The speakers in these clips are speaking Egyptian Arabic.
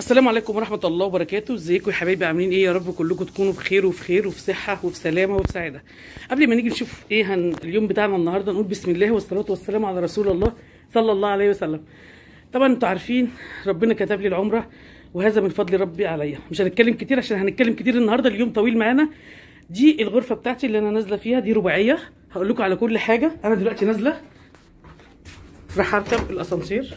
السلام عليكم ورحمة الله وبركاته ازيكم يا حبايبي عاملين ايه يا رب كلكم تكونوا بخير وفي خير وفي صحة وفي سلامة وفي سعادة قبل ما نيجي نشوف ايه هن اليوم بتاعنا النهاردة نقول بسم الله والصلاة والسلام على رسول الله صلى الله عليه وسلم طبعا انتوا عارفين ربنا كتب لي العمرة وهذا من فضل ربي عليا مش هنتكلم كتير عشان هنتكلم كتير النهاردة اليوم طويل معانا دي الغرفة بتاعتي اللي انا نازلة فيها دي رباعية هقول لكم على كل حاجة انا دلوقتي نازلة راح اركب الاسانسير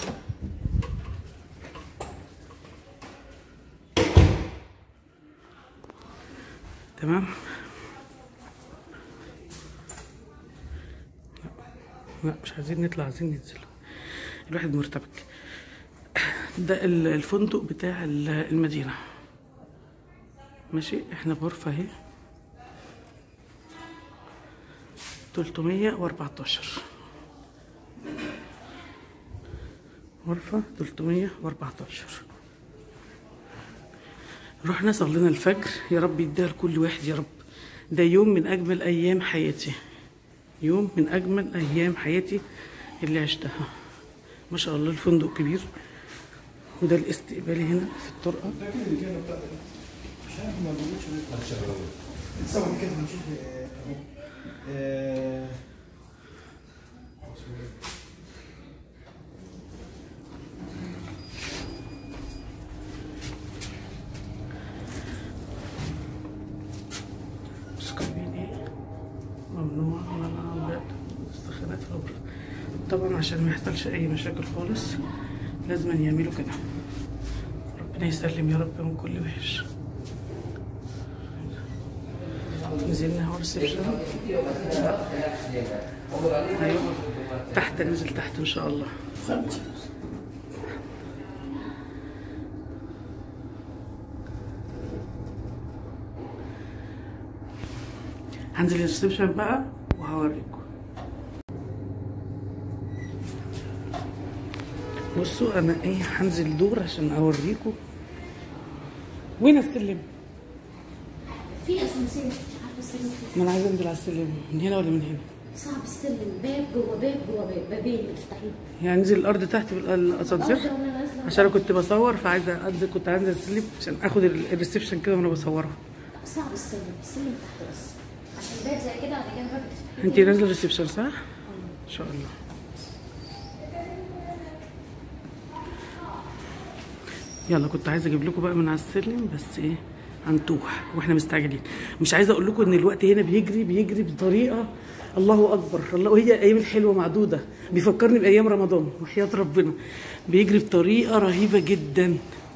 تمام لا مش عايزين نطلع عايزين ننزل الواحد مرتبك ده ال- الفندق بتاع ال- المدينة ماشي احنا بغرفة اهي 314 غرفة 314 رحنا صلينا الفجر يا رب يديها لكل واحد يا رب ده يوم من اجمل ايام حياتي يوم من اجمل ايام حياتي اللي عشتها ما شاء الله الفندق كبير وده الاستقبالي هنا في الطرقه نتصور كده ونشوف اهو آه، بس كاتبين ايه ممنوع منع بيت مستخدمات في الغرفه طبعا عشان ما يحصلش اي مشاكل خالص لازم يعملوا كده ربنا يسلم يا رب من كل وحش نزلنا هو الريسبشن ايوه تحت نزل تحت ان شاء الله هنزل الريسبشن بقى وهوريكم بصوا انا ايه هنزل دور عشان اوريكم وين السلم في اسانسير عارفه السلم فين؟ ما انا عايزه انزل على السلم من هنا ولا من هنا صعب السلم باب جوه باب جوه باب بابين بتفتحيه يعني انزل الارض تحت بالاسانسير اه ده وانا نازله عشان انا كنت بصور فعايزه انزل كنت عايزه السلم عشان اخد ال- الريسبشن كده وانا بصورها صعب السلم السلم تحت بس عشان باب زي كده بعد كده باب بتفتحيه انت نازله الريسبشن صح؟ ان شاء الله يلا كنت عايزه اجيب لكم بقى من على السلم بس ايه هنتوه واحنا مستعجلين مش عايزه اقول لكم ان الوقت هنا بيجري بيجري بطريقه الله اكبر الله وهي الايام الحلوه معدوده بيفكرني بايام رمضان وحياه ربنا بيجري بطريقه رهيبه جدا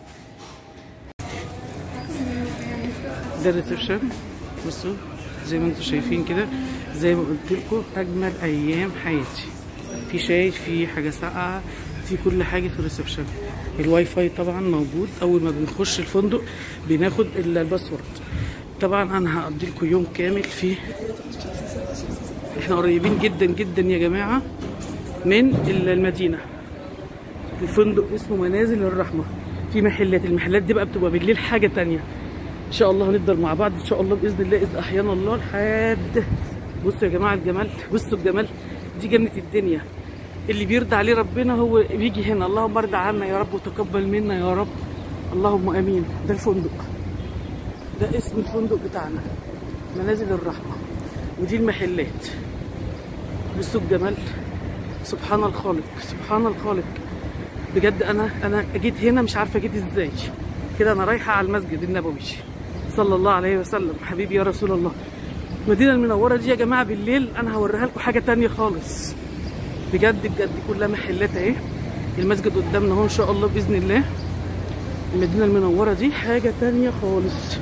ده الريسبشن بصوا زي ما انتم شايفين كده زي ما قلت لكم اجمل ايام حياتي في شاي في حاجه ساقعه في كل حاجه في الريسبشن الواي فاي طبعا موجود اول ما بنخش الفندق بناخد ال- الباسورد طبعا انا هقضي لكم يوم كامل في احنا قريبين جدا جدا يا جماعه من ال- المدينه الفندق اسمه منازل الرحمه في محلات المحلات دي بقى بتبقى بالليل حاجه تانية ان شاء الله هنفضل مع بعض ان شاء الله باذن الله اذا احيانا الله لحد بصوا يا جماعه الجمال بصوا الجمال دي جنه الدنيا اللي بيرضى عليه ربنا هو بيجي هنا اللهم ارضى عنا يا رب وتقبل منا يا رب اللهم امين ده الفندق ده اسم الفندق بتاعنا منازل الرحمه ودي المحلات بصوا الجمال سبحان الخالق سبحان الخالق بجد انا انا جيت هنا مش عارفه جيت ازاي كده انا رايحه على المسجد النبوي صلى الله عليه وسلم حبيبي يا رسول الله المدينه المنوره دي يا جماعه بالليل انا هوريها لكم حاجه تانية خالص بجد بجد كلها محلات اهي المسجد قدامنا اهو ان شاء الله باذن الله المدينه المنوره دي حاجه تانية خالص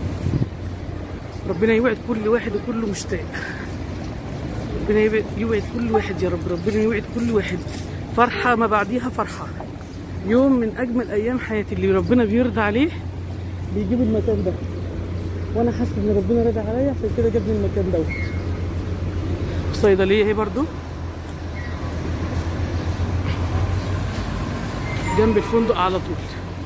ربنا يوعد كل واحد وكله مشتاق ربنا يوعد- يوعد كل واحد يا رب ربنا يوعد كل واحد فرحة ما بعديها فرحة يوم من أجمل أيام حياتي اللي ربنا بيرضى عليه بيجيب المكان ده وأنا حاسة إن ربنا راضي عليا عشان كده جابني المكان دوت الصيدلية اهي برضو جنب الفندق على طول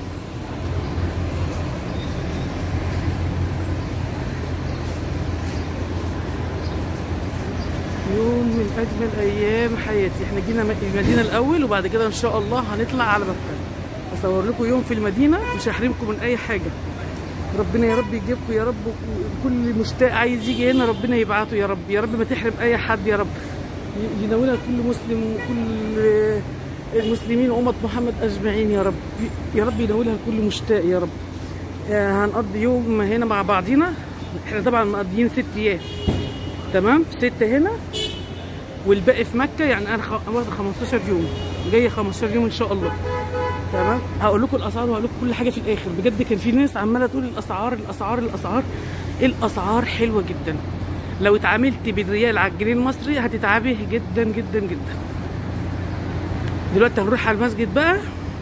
يوم من اجمل ايام حياتي احنا جينا م- المدينه الاول وبعد كده ان شاء الله هنطلع على مكه اصور لكم يوم في المدينه مش هحرمكم من اي حاجه ربنا يا رب يجيبكم يا رب كل مشتاق عايز يجي هنا ربنا يبعته يا رب يا رب ما تحرم اي حد يا رب ي- ينولها كل مسلم وكل المسلمين وأمة محمد أجمعين يا رب يا رب ينولها كل مشتاق يا رب آه، هنقضي يوم هنا مع بعضينا احنا طبعا مقضيين ست ايام تمام ستة هنا والباقي في مكة يعني انا خ- واخدة 15 يوم جاية 15 يوم ان شاء الله تمام هقول لكم الاسعار وهقول لكم كل حاجه في الاخر بجد كان في ناس عماله تقول الاسعار الاسعار الاسعار الاسعار حلوه جدا لو اتعاملت بالريال على الجنيه المصري هتتعبي جدا جدا جدا دلوقتي هنروح على المسجد بقى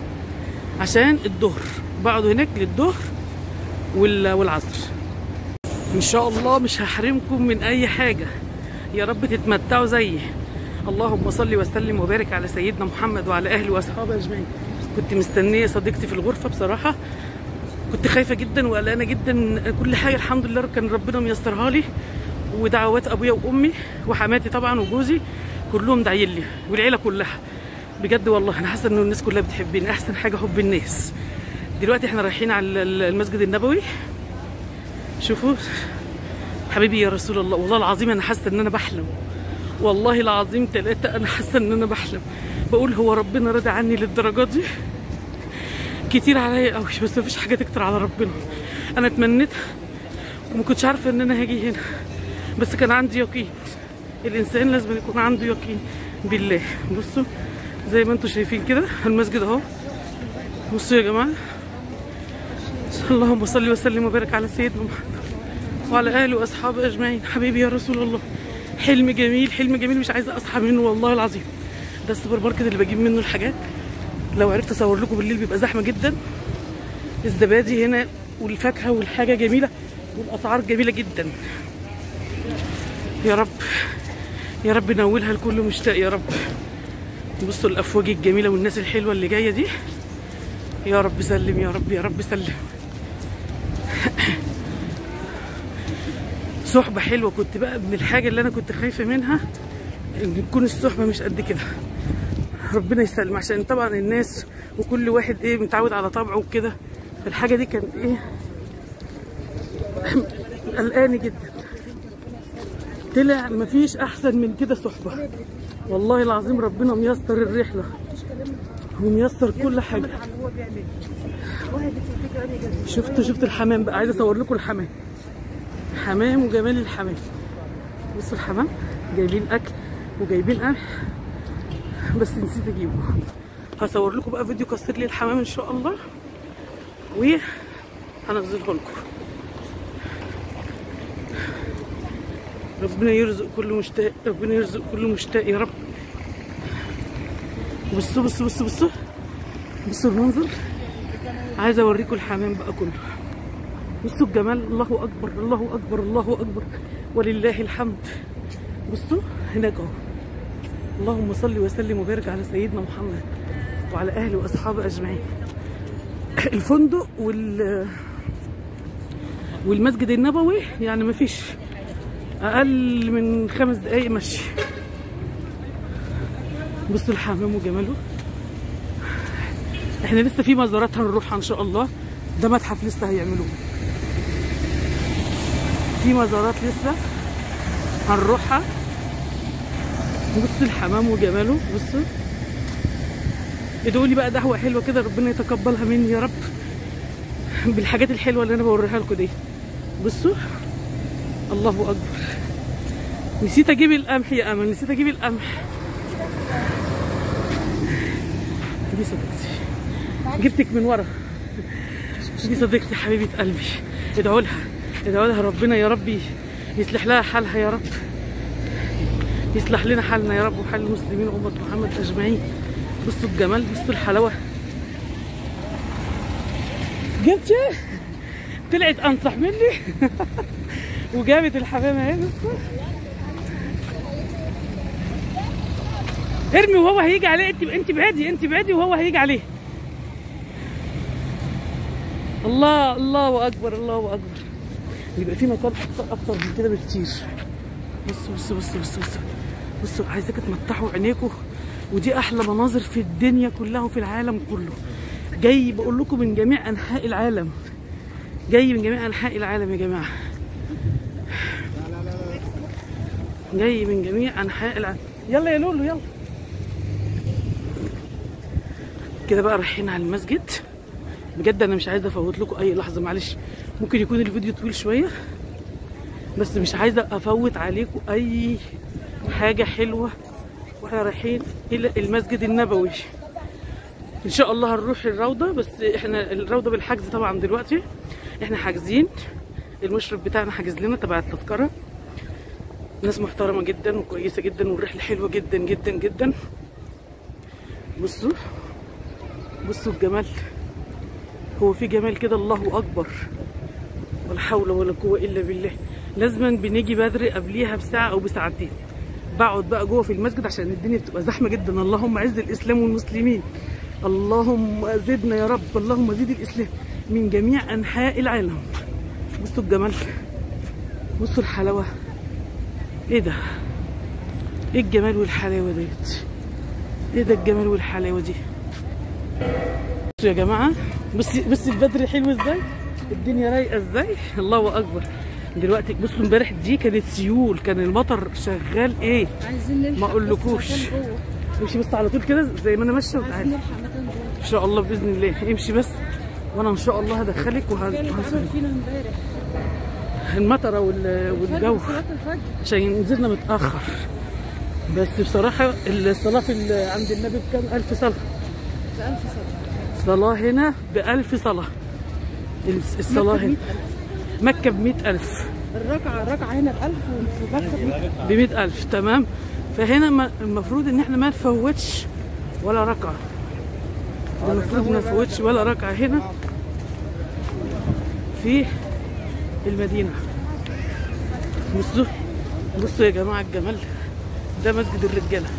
عشان الظهر بقعدوا هناك للظهر وال- والعصر ان شاء الله مش هحرمكم من اي حاجه يا رب تتمتعوا زيي اللهم صل وسلم وبارك على سيدنا محمد وعلى اهله واصحابه اجمعين كنت مستنيه صديقتي في الغرفه بصراحه كنت خايفه جدا وقلقانه جدا من كل حاجه الحمد لله كان ربنا ميسرها لي ودعوات ابويا وامي وحماتي طبعا وجوزي كلهم داعيين لي والعيله كلها بجد والله انا حاسه ان الناس كلها بتحبني احسن حاجه حب الناس دلوقتي احنا رايحين على ال- المسجد النبوي شوفوا حبيبي يا رسول الله والله العظيم انا حاسه ان انا بحلم والله العظيم ثلاثة أنا حاسة إن أنا بحلم بقول هو ربنا راضي عني للدرجة دي كتير عليا قوي بس مفيش حاجة تكتر على ربنا أنا اتمنيت وما كنتش عارفة إن أنا هاجي هنا بس كان عندي يقين الإنسان لازم يكون عنده يقين بالله بصوا زي ما انتم شايفين كده المسجد أهو بصوا يا جماعة اللهم صل وسلم وبارك على سيدنا محمد وعلى اهله واصحابه اجمعين حبيبي يا رسول الله حلم جميل حلم جميل مش عايزه اصحى منه والله العظيم ده السوبر ماركت اللي بجيب منه الحاجات لو عرفت اصور لكم بالليل بيبقى زحمه جدا الزبادي هنا والفاكهه والحاجه جميله والاسعار جميله جدا يا رب يا رب نولها لكل مشتاق يا رب بصوا الافواج الجميله والناس الحلوه اللي جايه دي يا رب سلم يا رب يا رب سلم صحبة حلوة كنت بقى من الحاجة اللي أنا كنت خايفة منها إن تكون الصحبة مش قد كده ربنا يسلم عشان طبعا الناس وكل واحد إيه متعود على طبعه وكده فالحاجة دي كانت إيه قلقاني جدا طلع مفيش أحسن من كده صحبة والله العظيم ربنا ميسر الرحلة وميسر كل حاجة شفتوا شفت الحمام بقى عايزة أصور لكم الحمام حمام وجمال الحمام بصوا الحمام جايبين اكل وجايبين قمح بس نسيت اجيبه هصور لكم بقى فيديو قصير للحمام ان شاء الله وهنزله لكم ربنا يرزق كل مشتاق ربنا يرزق كل مشتاق يا رب بصوا بصوا بصوا بصوا بصوا المنظر عايزه اوريكم الحمام بقى كله بصوا الجمال الله اكبر الله اكبر الله اكبر ولله الحمد بصوا هناك اهو اللهم صل وسلم وبارك على سيدنا محمد وعلى اهله واصحابه اجمعين الفندق وال والمسجد النبوي يعني ما فيش اقل من خمس دقايق مشي بصوا الحمام وجماله احنا لسه في مزارات هنروحها ان شاء الله ده متحف لسه هيعملوه في مزارات لسه هنروحها بصوا الحمام وجماله بصوا ادعوا لي بقى دعوه حلوه كده ربنا يتقبلها مني يا رب بالحاجات الحلوه اللي انا بوريها لكم دي بصوا الله اكبر نسيت اجيب القمح يا امل نسيت اجيب القمح دي صديقتي جبتك من ورا دي صديقتي حبيبه قلبي ادعوا لها ادعوا لها ربنا يا ربي يصلح لها حالها يا رب يصلح لنا حالنا يا رب وحال المسلمين وأمة محمد أجمعين بصوا الجمال بصوا الحلاوة جبت طلعت أنصح مني وجابت الحمامة اهي بصوا ارمي وهو هيجي عليه انت انت بعدي انت بعدي وهو هيجي عليه الله الله اكبر الله اكبر يبقى في مكان اكتر اكتر من كده بكتير بصوا بصوا بصوا بصوا بصوا بصوا عايزاكم تمتعوا عينيكم ودي احلى مناظر في الدنيا كلها وفي العالم كله جاي بقول لكم من جميع انحاء العالم جاي من جميع انحاء العالم يا جماعه جاي من جميع انحاء العالم يلا يا لولو يلا كده بقى رايحين على المسجد بجد انا مش عايزه افوت لكم اي لحظه معلش ممكن يكون الفيديو طويل شويه بس مش عايزه افوت عليكم اي حاجه حلوه واحنا رايحين الى المسجد النبوي ان شاء الله هنروح الروضه بس احنا الروضه بالحجز طبعا دلوقتي احنا حاجزين المشرف بتاعنا حاجز لنا تبع التذكره ناس محترمه جدا وكويسه جدا والرحله حلوه جدا جدا جدا بصوا بصوا الجمال هو في جمال كده الله اكبر ولا حول ولا قوه الا بالله لازما بنيجي بدري قبليها بساعه او بساعتين بقعد بقى جوه في المسجد عشان الدنيا بتبقى زحمه جدا اللهم عز الاسلام والمسلمين اللهم زدنا يا رب اللهم زيد الاسلام من جميع انحاء العالم بصوا الجمال بصوا الحلاوه ايه ده ايه الجمال والحلاوه ديت ايه ده الجمال والحلاوه دي بصوا يا جماعه بصي بصي البدر حلو ازاي الدنيا رايقه ازاي الله اكبر دلوقتي بصوا امبارح دي كانت سيول كان المطر شغال ايه عايزين نلحق ما اقولكوش بس مكان جوه. امشي بس على طول كده زي ما انا ماشيه عايزين وتعالي نلحق مكان جوه ان شاء الله باذن الله امشي بس وانا ان شاء الله هدخلك في اللي اتعمل وهنزل فينا امبارح المطره وال- والجو صلاة الفجر عشان نزلنا متاخر بس بصراحه الصلاه في ال- عند النبي بكام الف صلاه بألف صلاة صلاه هنا بألف صلاه الس- الصلاه هنا مكه بمئة ألف الركعة الركعة هنا بألف وفي مكة ب بمئة ألف تمام فهنا ما- المفروض ان احنا ما نفوتش ولا ركعه المفروض ما نفوتش ولا ركعه هنا في المدينه بصوا بصوا يا جماعه الجمال ده مسجد الرجاله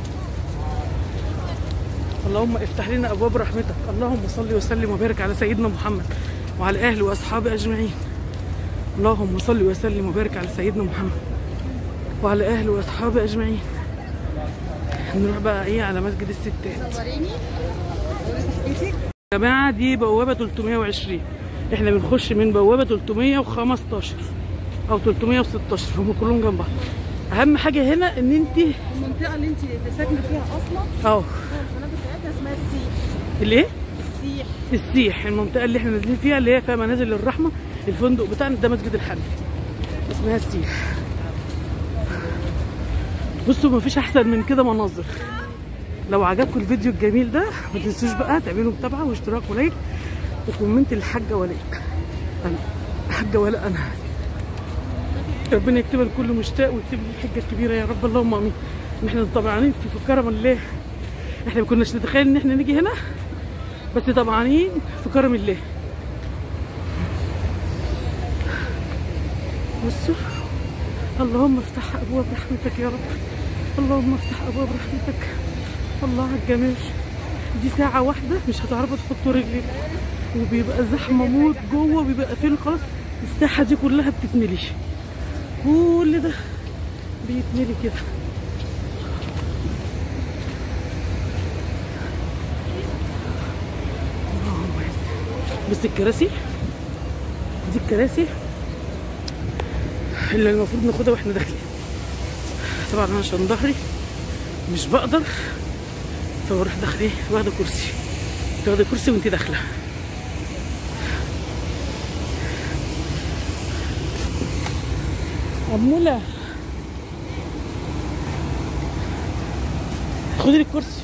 اللهم افتح لنا ابواب رحمتك اللهم صل وسلم وبارك على سيدنا محمد وعلى اهله واصحابه اجمعين اللهم صل وسلم وبارك على سيدنا محمد وعلى اهله واصحابه اجمعين نروح بقى ايه على مسجد الستات يا جماعه دي بوابه 320 احنا بنخش من بوابه 315 او 316 هم كلهم جنب بعض اهم حاجه هنا ان انت المنطقة اللي انت ساكنة فيها أصلا اه الفنادق بتاعتها اسمها السيح الايه السيح السيح المنطقه اللي احنا نازلين فيها اللي هي فيها منازل الرحمه الفندق بتاعنا ده مسجد الحمد اسمها السيح بصوا مفيش احسن من كده مناظر لو عجبكم الفيديو الجميل ده ما تنسوش بقى تعملوا متابعه واشتراك ولايك وكومنت للحاجه ولاء انا حاجه ولاء انا ربنا يكتبها لكل مشتاق ويكتب لي الحجه الكبيره يا رب اللهم امين ان احنا طمعانين في في كرم الله احنا ما كناش نتخيل ان احنا نيجي هنا بس طمعانين في كرم الله بصوا اللهم افتح ابواب رحمتك يا رب اللهم افتح ابواب رحمتك الله على الجمال دي ساعة واحدة مش هتعرفوا تحطوا رجلك وبيبقى زحمة موت جوه وبيبقى فين خلاص الساحة دي كلها بتتملي كل ده بيتملي كده اللهم يسر. بس الكراسي دي الكراسي اللي المفروض ناخدها واحنا داخلين طبعا انا عشان ظهري مش بقدر فبروح داخله ايه واخده كرسي تاخدي كرسي وانت داخله أمولة خدي لي الكرسي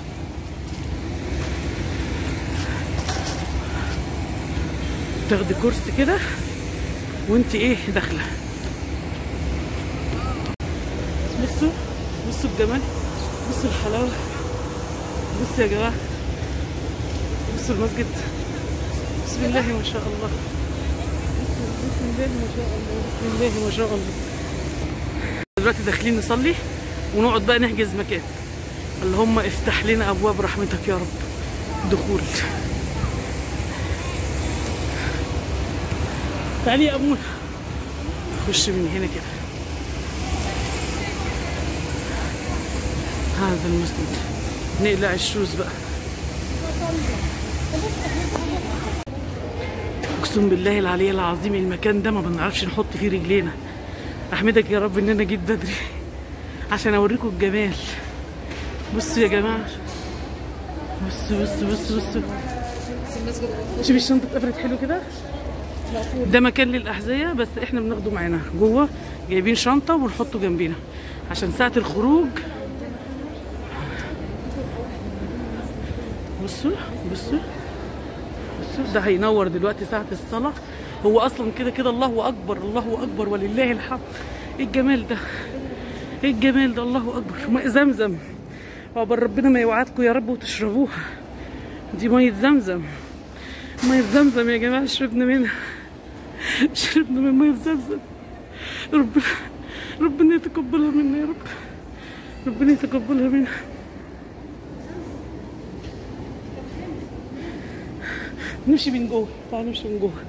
تاخدي كرسي كده وانت ايه داخله بصوا بصوا الجمال بصوا الحلاوه بصوا يا جماعه بصوا المسجد بسم الله ما شاء الله بسم الله ما شاء الله بسم الله ما شاء الله دلوقتي داخلين نصلي ونقعد بقى نحجز مكان اللهم افتح لنا ابواب رحمتك يا رب دخول تعالي يا امونه خش من هنا كده هذا المسجد نقلع الشوز بقى اقسم بالله العلي العظيم المكان ده ما بنعرفش نحط فيه رجلينا احمدك يا رب ان انا جيت بدري عشان اوريكم الجمال بصوا يا جماعه بصوا بصوا بصوا بصوا شوف الشنطه اتقفلت حلو كده ده مكان للاحذيه بس احنا بناخده معانا جوه جايبين شنطه ونحطه جنبينا عشان ساعه الخروج بصوا بصوا بصوا ده هينور دلوقتي ساعه الصلاه هو اصلا كده كده الله اكبر الله اكبر ولله الحمد ايه الجمال ده ايه الجمال ده الله اكبر ماء زمزم عقبال ربنا ما يوعدكم يا رب وتشربوها دي ميه زمزم ميه زمزم يا جماعه شربنا منها شربنا من ميه زمزم ربنا ربنا يتقبلها منا يا رب ربنا يتقبلها منا نمشي من جوه تعالوا نمشي من جوه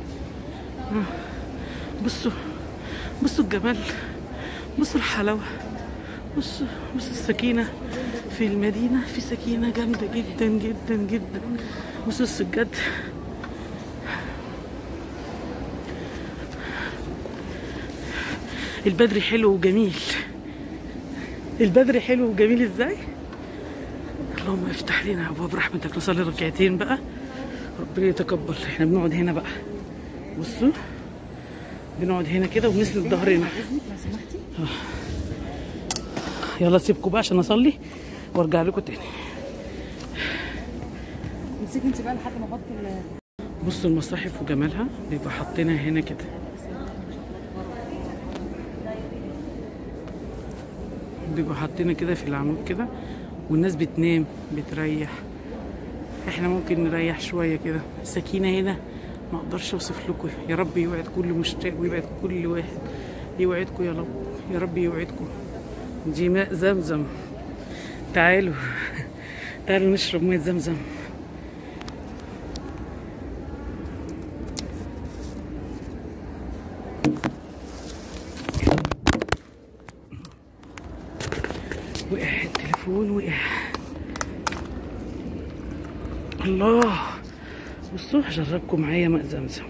بصوا بصوا الجمال بصوا الحلاوة بصوا بصوا السكينة في المدينة في سكينة جامدة جدا جدا جدا بصوا السجاد البدر حلو وجميل البدر حلو وجميل ازاي اللهم افتح لنا ابواب رحمتك نصلي ركعتين بقى ربنا يتقبل احنا بنقعد هنا بقى بصوا بنقعد هنا كده وبنسند ظهرنا آه. يلا سيبكم بقى عشان اصلي وارجع لكم تاني امسكي انت بقى لحد ما احط ال- بصوا المصاحف وجمالها بيبقى حاطينها هنا كده بيبقوا حاطينها كده في العمود كده والناس بتنام بتريح احنا ممكن نريح شويه كده سكينه هنا ما اقدرش اوصف لكم يا رب يوعد كل مشتاق ويوعد كل واحد يوعدكم يا رب يا رب يوعدكم دي ماء زمزم تعالوا تعالوا نشرب ماء زمزم وقع التليفون وقع الله بصوا هجربكم معايا ماء زمزم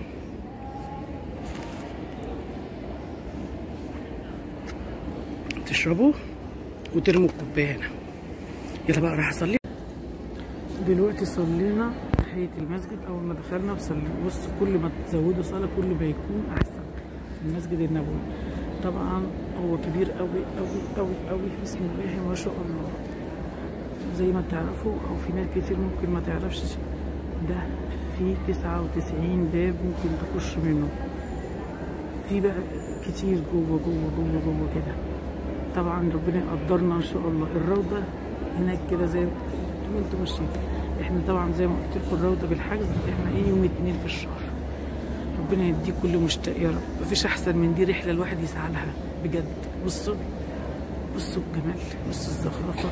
تشربوا وترموا الكوبايه هنا يلا بقى راح اصلي دلوقتي صلينا ناحية المسجد أول ما دخلنا وصلي بص كل ما تزودوا صلاة كل ما يكون أحسن في المسجد النبوي طبعا هو كبير قوي قوي قوي قوي بسم الله ما شاء الله زي ما تعرفوا أو في ناس كتير ممكن ما تعرفش ده فيه تسعة وتسعين باب ممكن تخش منه في بقى كتير جوه جوه جوه جوه كده طبعا ربنا يقدرنا ان شاء الله الروضه هناك كده زي ما انتوا ماشيين احنا طبعا زي ما قلت لكم الروضه بالحجز احنا ايه يوم اتنين في الشهر ربنا يديك كل مشتاق يا رب مفيش احسن من دي رحله الواحد يسعى لها بجد بصوا بصوا الجمال بصوا الزخرفه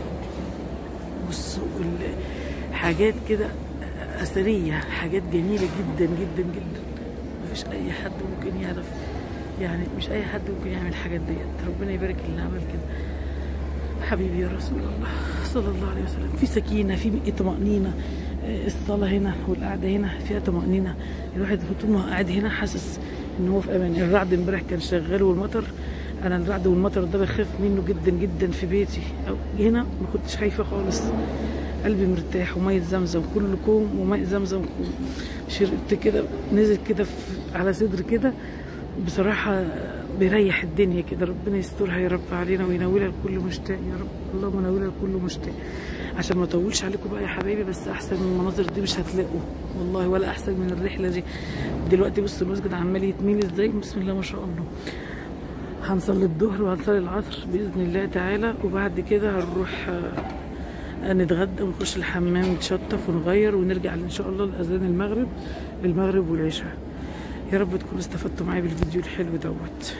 بصوا ال- حاجات كده اثريه حاجات جميله جدا جدا جدا مفيش اي حد ممكن يعرف يعني مش اي حد ممكن يعمل الحاجات ديت ربنا يبارك اللي عمل كده حبيبي يا رسول الله صلى الله عليه وسلم في سكينه في طمانينه آه، الصلاه هنا والقعده هنا فيها طمانينه الواحد طول ما هو قاعد هنا حاسس ان هو في امان الرعد امبارح كان شغال والمطر انا الرعد والمطر ده بخاف منه جدا جدا في بيتي أو هنا ما كنتش خايفه خالص قلبي مرتاح وميه زمزم كل كوم وماء زمزم كوم شربت كده نزل كده في- على صدري كده بصراحة بيريح الدنيا كده ربنا يسترها يا رب علينا وينولها لكل مشتاق يا رب اللهم نولها لكل مشتاق عشان ما اطولش عليكم بقى يا حبايبي بس احسن من المناظر دي مش هتلاقوا والله ولا احسن من الرحله دي دلوقتي بصوا المسجد عمال يتميل ازاي بسم الله ما شاء الله هنصلي الظهر وهنصلي العصر باذن الله تعالى وبعد كده هنروح آه، نتغدى ونخش الحمام نتشطف ونغير ونرجع ان شاء الله لاذان المغرب المغرب والعشاء يا رب تكونوا استفدتوا معايا بالفيديو الحلو دوت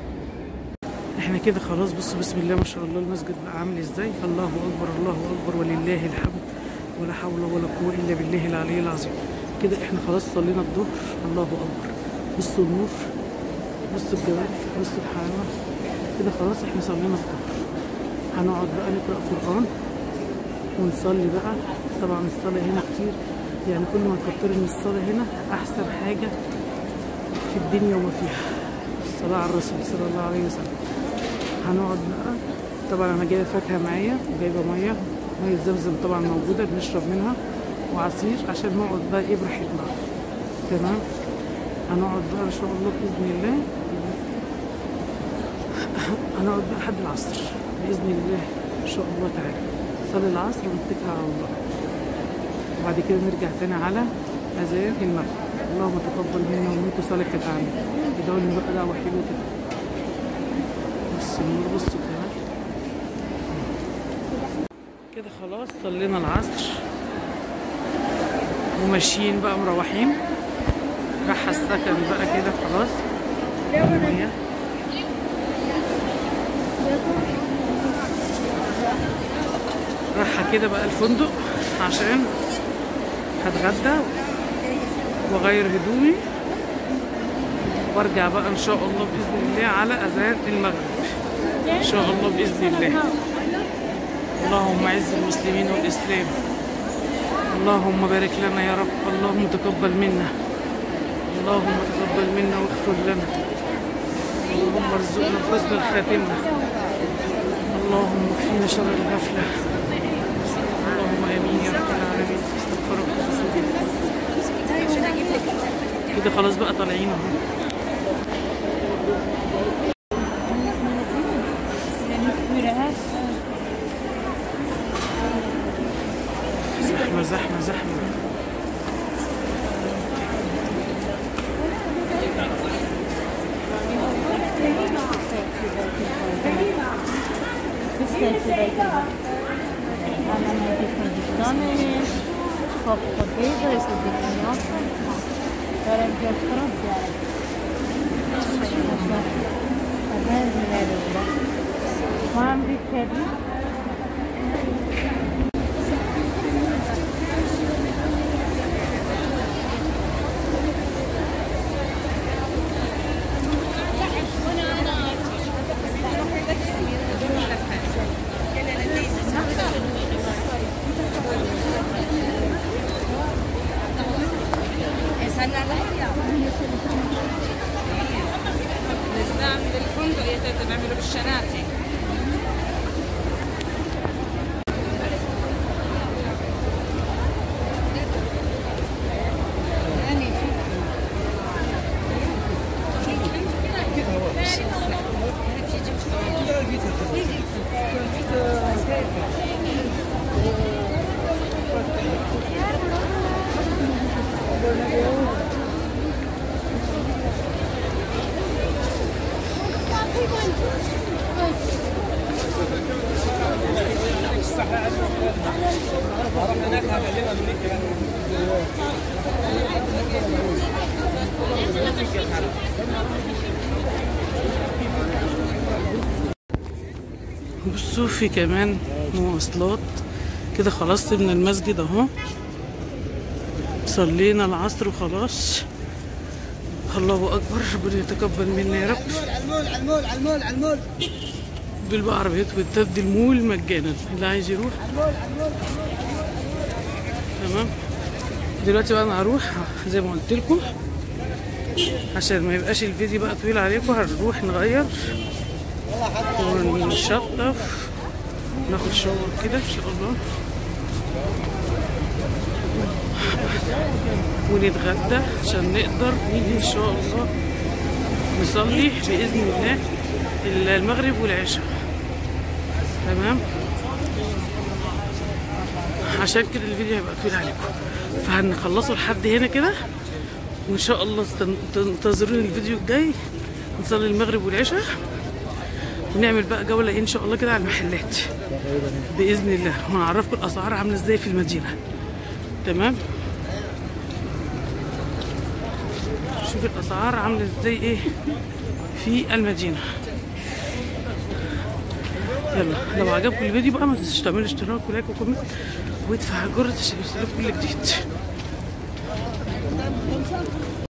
احنا كده خلاص بصوا بسم الله ما شاء الله المسجد بقى عامل ازاي الله اكبر الله اكبر ولله الحمد ولا حول ولا قوه الا بالله العلي العظيم كده احنا خلاص صلينا الظهر الله اكبر بصوا النور بصوا الجمال بصوا الحلاوه كده خلاص احنا صلينا الظهر هنقعد بقى نقرا قران ونصلي بقى طبعا الصلاه هنا كتير يعني كل ما تكتري من الصلاة هنا أحسن حاجة في الدنيا وما فيها الصلاة على الرسول صلى الله عليه وسلم هنقعد بقى طبعا أنا جايبة فاكهة معايا وجايبة مية مية زمزم طبعا موجودة بنشرب منها وعصير عشان نقعد بقى إيه براحتنا تمام هنقعد بقى إن شاء الله بإذن الله هنقعد بقى لحد العصر بإذن الله إن شاء الله تعالى نصلي العصر ونتكل على الله وبعد كده نرجع تاني على أذان المغرب اللهم تقبل منا ومنكم صالح الأعمال ادعوا لي بقى دعوة حلوة كده بص النور بصوا كمان كده خلاص صلينا العصر وماشيين بقى مروحين راح السكن بقى كده خلاص المية. رايحة كده بقى الفندق عشان هتغدى واغير هدومي وارجع بقى ان شاء الله باذن الله على اذان المغرب ان شاء الله باذن الله اللهم اعز المسلمين والاسلام اللهم بارك لنا يا رب اللهم تقبل منا اللهم تقبل منا واغفر لنا اللهم ارزقنا حسن الخاتمه اللهم اكفينا شر الغفله اللهم امين يا رب العالمين استغفرك كده خلاص بقى طالعين اهو زحمة زحمة زحمة Hop, potato, questo è di gnocco. Sarebbe il fronte. Adesso ne vedo. Ma un bicchiere? نستعمل الفندق يا تيتا نعمله بالشناتي بصوا في كمان مواصلات كده خلاص من المسجد اهو صلينا العصر وخلاص الله اكبر ربنا يتقبل منا يا رب على المول على المول على المول على المول دول بقى عربيات بتبدي المول مجانا اللي عايز يروح تمام دلوقتي بقى انا هروح زي ما قلت لكم عشان ما يبقاش الفيديو بقى طويل عليكم هنروح نغير ونشطف ناخد شاور كده ان شاء الله ونتغدى عشان نقدر نيجي ان شاء الله نصلي باذن الله المغرب والعشاء تمام عشان كده الفيديو هيبقى طويل عليكم فهنخلصه لحد هنا كده وان شاء الله استن- تنتظروني الفيديو الجاي نصلي المغرب والعشاء ونعمل بقى جولة إيه ان شاء الله كده على المحلات باذن الله وهنعرفكم الاسعار عامله ازاي في المدينه تمام شوف الاسعار عامله ازاي ايه في المدينه يلا لو عجبكم الفيديو بقى ما تنسوش تعملوا اشتراك ولايك وكومنت وادفع الجرس عشان يوصلك كل جديد